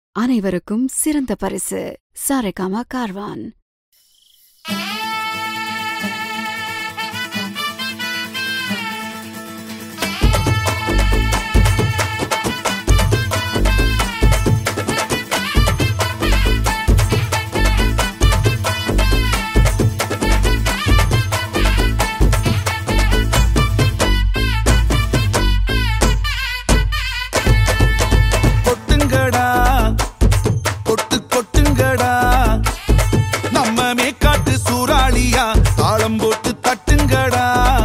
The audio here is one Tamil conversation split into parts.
அனைவருக்கும் சிறந்த பரிசு சாரேகாமா கார்வான் கொட்டுங்கடா கொட்டு கொட்டுங்கடா நம்ம மேக்காட்டு சூறாளியா தாளம் போட்டு தட்டுங்கடா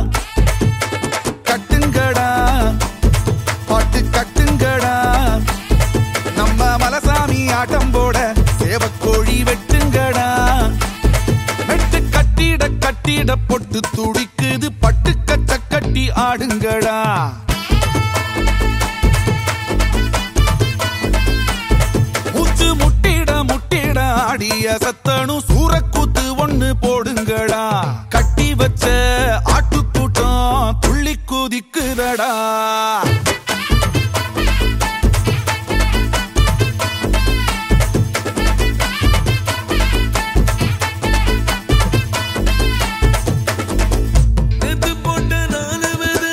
கட்டுங்கடா பாட்டு கட்டுங்கடா நம்ம மலசாமி ஆட்டம் போட சேவக்கோழி வெட்டுங்கடா வெட்டு கட்டிட கட்டிட பொட்டு துடிக்குது பட்டு கச்ச கட்டி ஆடுங்கடா மூச்சு முட்டிட முட்டிட ஆடிய சத்தனும் சூரக்கூத்து ஒண்ணு போடுங்கடா கட்டி வச்ச ஆட்டுக்கூட்டம் துள்ளி குதிக்குதடா நேத்து போட்ட நாலுவது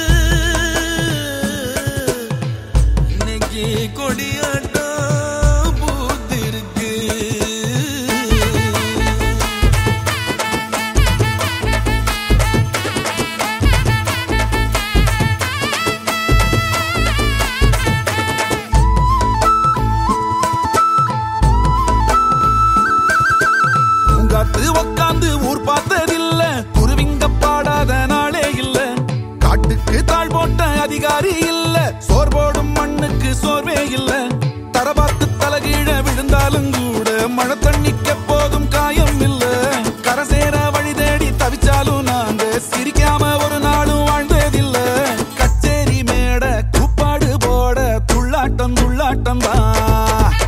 இன்னைக்கு கொடியாட்டம் பூத்திருக்கு உங்காத்து உக்காந்து ஊர் பார்த்ததில்ல குருவிங்க பாடாத நாளே இல்ல காட்டுக்கு தாழ் போட்ட அதிகாரி இல்ல சோர் போடும் மண்ணுக்கு சோர்வே இல்ல தரபாத்து தலகீழ விழுந்தாலும் கூட மழை தண்ணிக்க போதும் காயம் இல்ல கரசேர வழி தேடி தவிச்சாலும் நாங்க சிரிக்காம ஒரு நாளும் வாழ்ந்ததில்ல கச்சேரி மேட கூப்பாடு போட துள்ளாட்டம் துள்ளாட்டம் தான்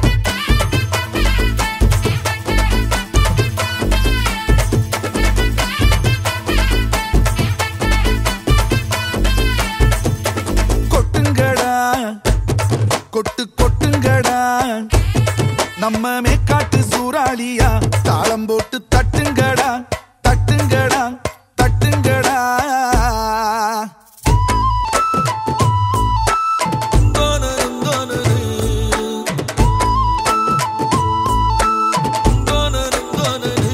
கொட்டுங்கடா கொட்டு கொட்டுங்கடா நம்ம மேக்காட்டு சூறாளியா தாளம் போட்டு தட்டுங்கடா தட்டுங்கடா தட்டுங்கடா தோணரும் தோணரு தோணரும் தோணரு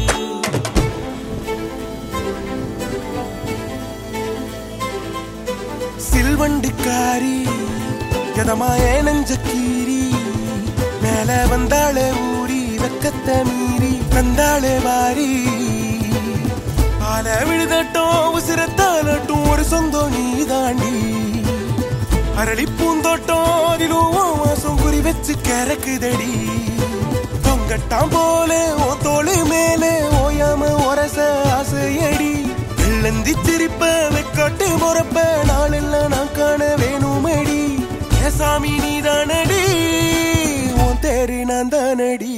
சில்வண்டுக்காரி எதமாய நெஞ்ச கீரி மேல வந்தாளே ஊரி வெக்கத்த மீறி தந்தாளே வாரி ஆல விழுதட்டும் உசிரத்தாலட்டும் ஒரு சொந்தம் நீ தாண்டி அரளி பூந்தோட்டம் அதிலும் உன் வாசம் குறி வச்சு கிறக்குதடி தொங்கட்டாம் போல ஓ தோளு மேலே ஓயாம ஒரச ஆசையடி வெள்ளந்தி சிரிப்ப வெக்காட்டு முறப்ப நாளெல்லாம் நான் காண வேணுமடி ஏ சாமி நீ தானடி உன் தேரு நான் தானடி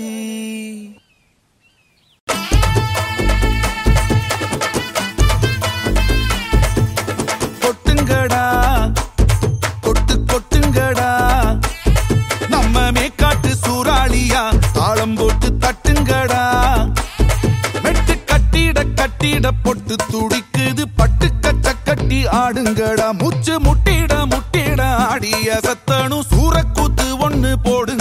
கொட்டுங்கடா கொட்டு கொட்டுங்கடா நம்ம மேக்காட்டு சூறாளியா தாளம் போட்டு தட்டுங்கடா மெட்டு கட்டிட கட்டிட பொட்டு துடிக்குது பட்டு கச்ச கட்டி ஆடுங்கடா மூச்சு முட்டிட முட்டிட ஆடிய சத்தனும் சூரக்கூத்து ஒண்ணு போடுங்க